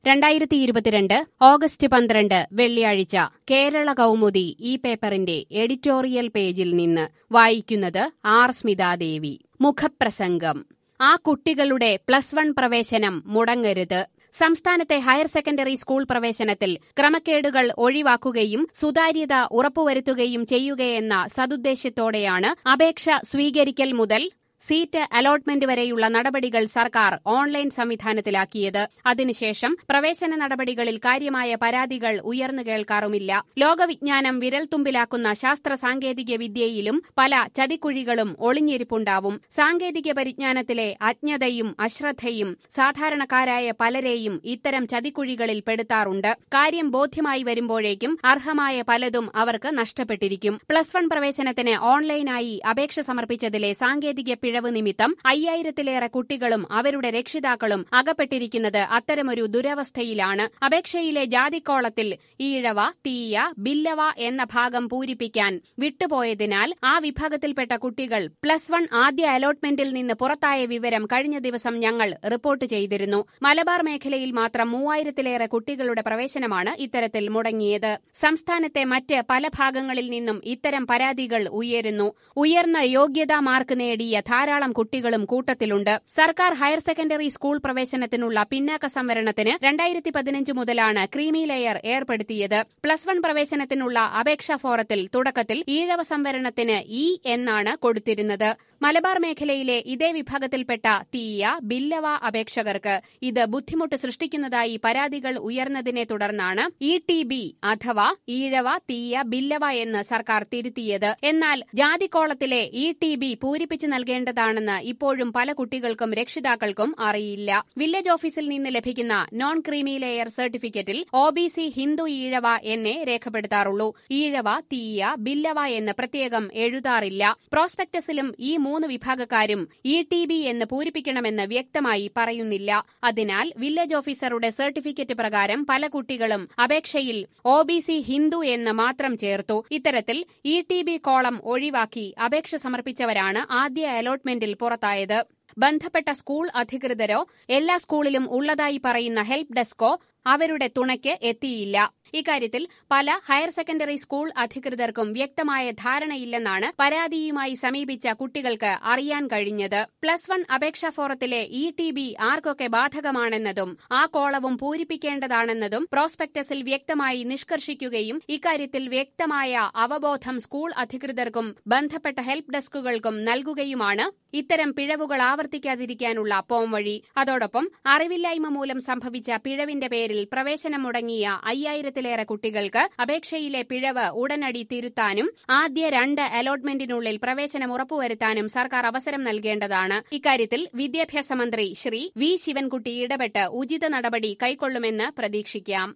രണ്ടായിരത്തി ഇരുപത്തിരണ്ട് ഓഗസ്റ്റ് പന്ത്രണ്ട് വെള്ളിയാഴ്ച കേരള കൗമുദി ഈ പേപ്പറിന്റെ എഡിറ്റോറിയൽ പേജിൽ നിന്ന് വായിക്കുന്നത് ആർ സ്മിതാദേവി മുഖപ്രസംഗം ആ കുട്ടികളുടെ പ്ലസ് വൺ പ്രവേശനം മുടങ്ങരുത് സംസ്ഥാനത്തെ ഹയർ സെക്കൻഡറി സ്കൂൾ പ്രവേശനത്തിൽ ക്രമക്കേടുകൾ ഒഴിവാക്കുകയും സുതാര്യത ഉറപ്പുവരുത്തുകയും ചെയ്യുകയെന്ന സതുദ്ദേശ്യത്തോടെയാണ് അപേക്ഷ സ്വീകരിക്കൽ മുതൽ സീറ്റ് അലോട്ട്മെന്റ് വരെയുള്ള നടപടികൾ സർക്കാർ ഓൺലൈൻ സംവിധാനത്തിലാക്കിയത് അതിനുശേഷം പ്രവേശന നടപടികളിൽ കാര്യമായ പരാതികൾ ഉയർന്നു കേൾക്കാറുമില്ല ലോകവിജ്ഞാനം വിരൽത്തുമ്പിലാക്കുന്ന ശാസ്ത്ര സാങ്കേതിക വിദ്യയിലും പല ചതിക്കുഴികളും ഒളിഞ്ഞിരിപ്പുണ്ടാവും സാങ്കേതിക പരിജ്ഞാനത്തിലെ അജ്ഞതയും അശ്രദ്ധയും സാധാരണക്കാരായ പലരെയും ഇത്തരം ചതിക്കുഴികളിൽ പെടുത്താറുണ്ട് കാര്യം ബോധ്യമായി വരുമ്പോഴേക്കും അർഹമായ പലതും അവർക്ക് നഷ്ടപ്പെട്ടിരിക്കും പ്ലസ് വൺ പ്രവേശനത്തിന് ഓൺലൈനായി അപേക്ഷ സമർപ്പിച്ചതിലെ സാങ്കേതിക പിഴവ് നിമിത്തം അയ്യായിരത്തിലേറെ കുട്ടികളും അവരുടെ രക്ഷിതാക്കളും അകപ്പെട്ടിരിക്കുന്നത് അത്തരമൊരു ദുരവസ്ഥയിലാണ് അപേക്ഷയിലെ ജാതിക്കോളത്തിൽ ഈഴവ തീയ ബില്ലവ എന്ന ഭാഗം പൂരിപ്പിക്കാൻ വിട്ടുപോയതിനാൽ ആ വിഭാഗത്തിൽപ്പെട്ട കുട്ടികൾ പ്ലസ് വൺ ആദ്യ അലോട്ട്മെന്റിൽ നിന്ന് പുറത്തായ വിവരം കഴിഞ്ഞ ദിവസം ഞങ്ങൾ റിപ്പോർട്ട് ചെയ്തിരുന്നു മലബാർ മേഖലയിൽ മാത്രം മൂവായിരത്തിലേറെ കുട്ടികളുടെ പ്രവേശനമാണ് ഇത്തരത്തിൽ മുടങ്ങിയത് സംസ്ഥാനത്തെ മറ്റ് പല ഭാഗങ്ങളിൽ നിന്നും ഇത്തരം പരാതികൾ ഉയരുന്നു ഉയർന്ന യോഗ്യതാ മാർക്ക് നേടിയ ധാരാളം കുട്ടികളും കൂട്ടത്തിലുണ്ട് സർക്കാർ ഹയർ സെക്കൻഡറി സ്കൂൾ പ്രവേശനത്തിനുള്ള പിന്നാക്ക സംവരണത്തിന് രണ്ടായിരത്തി പതിനഞ്ച് മുതലാണ് ക്രീമി ലെയർ ഏർപ്പെടുത്തിയത് പ്ലസ് വൺ പ്രവേശനത്തിനുള്ള അപേക്ഷാ ഫോറത്തിൽ തുടക്കത്തിൽ ഈഴവ സംവരണത്തിന് ഇ എന്നാണ് കൊടുത്തിരുന്നത് മലബാർ മേഖലയിലെ ഇതേ വിഭാഗത്തിൽപ്പെട്ട തീയ ബില്ലവ അപേക്ഷകർക്ക് ഇത് ബുദ്ധിമുട്ട് സൃഷ്ടിക്കുന്നതായി പരാതികൾ ഉയർന്നതിനെ തുടർന്നാണ് ഇ ടി ബി അഥവാ ഈഴവ തീയ ബില്ലവ എന്ന് സർക്കാർ തിരുത്തിയത് എന്നാൽ ജാതിക്കോളത്തിലെ ഇ ടി ബി പൂരിപ്പിച്ചു നൽകേണ്ടതാണെന്ന് ഇപ്പോഴും പല കുട്ടികൾക്കും രക്ഷിതാക്കൾക്കും അറിയില്ല വില്ലേജ് ഓഫീസിൽ നിന്ന് ലഭിക്കുന്ന നോൺ ക്രീമി ലെയർ സർട്ടിഫിക്കറ്റിൽ O B C Hindu Ezhava എന്നേ രേഖപ്പെടുത്താറുള്ളൂ ഈഴവ തീയ ബില്ലവ എന്ന് പ്രത്യേകം എഴുതാറില്ല പ്രോസ്പെക്ടസിലും ഈ മൂന്ന് വിഭാഗക്കാരും ഇ ടി ബി എന്ന് പൂരിപ്പിക്കണമെന്ന് വ്യക്തമായി പറയുന്നില്ല അതിനാൽ വില്ലേജ് ഓഫീസറുടെ സർട്ടിഫിക്കറ്റ് പ്രകാരം പല കുട്ടികളും അപേക്ഷയിൽ ഒ ബി സി ഹിന്ദു എന്ന് മാത്രം ചേർത്തു ഇത്തരത്തിൽ ഇ ടി ബി കോളം ഒഴിവാക്കി അപേക്ഷ സമർപ്പിച്ചവരാണ് ആദ്യ അലോട്ട്മെന്റിൽ പുറത്തായത് ബന്ധപ്പെട്ട സ്കൂൾ അധികൃതരോ എല്ലാ സ്കൂളിലും ഉള്ളതായി പറയുന്ന ഹെൽപ്പ് ഡെസ്കോ അവരുടെ തുണയ്ക്ക് എത്തിയില്ല ഇക്കാര്യത്തിൽ പല ഹയർ സെക്കൻഡറി സ്കൂൾ അധികൃതർക്കും വ്യക്തമായ ധാരണയില്ലെന്നാണ് പരാതിയുമായി സമീപിച്ച കുട്ടികൾക്ക് അറിയാൻ കഴിഞ്ഞത് പ്ലസ് വൺ അപേക്ഷാ ഫോറത്തിലെ ഇ ടി ബി ആർക്കൊക്കെ ബാധകമാണെന്നതും ആ കോളവും പൂരിപ്പിക്കേണ്ടതാണെന്നതും പ്രോസ്പെക്ടസിൽ വ്യക്തമായി നിഷ്കർഷിക്കുകയും ഇക്കാര്യത്തിൽ വ്യക്തമായ അവബോധം സ്കൂൾ അധികൃതർക്കും ബന്ധപ്പെട്ട ഹെൽപ്പ് ഡെസ്കുകൾക്കും നൽകുകയുമാണ് ഇത്തരം പിഴവുകൾ ആവർത്തിക്കാതിരിക്കാനുള്ള പോംവഴി അതോടൊപ്പം അറിവില്ലായ്മ മൂലം സംഭവിച്ച പിഴവിന്റെ പേരിൽ പ്രവേശനം മുടങ്ങിയ അയ്യായിരത്തിലേറെ കുട്ടികൾക്ക് അപേക്ഷയിലെ പിഴവ് ഉടനടി തിരുത്താനും ആദ്യ രണ്ട് അലോട്ട്മെന്റിനുള്ളിൽ പ്രവേശനം ഉറപ്പുവരുത്താനും സർക്കാർ അവസരം നൽകേണ്ടതാണ് ഇക്കാര്യത്തിൽ വിദ്യാഭ്യാസ മന്ത്രി ശ്രീ വി ശിവൻകുട്ടി ഇടപെട്ട് ഉചിത നടപടി കൈക്കൊള്ളുമെന്ന് പ്രതീക്ഷിക്കാം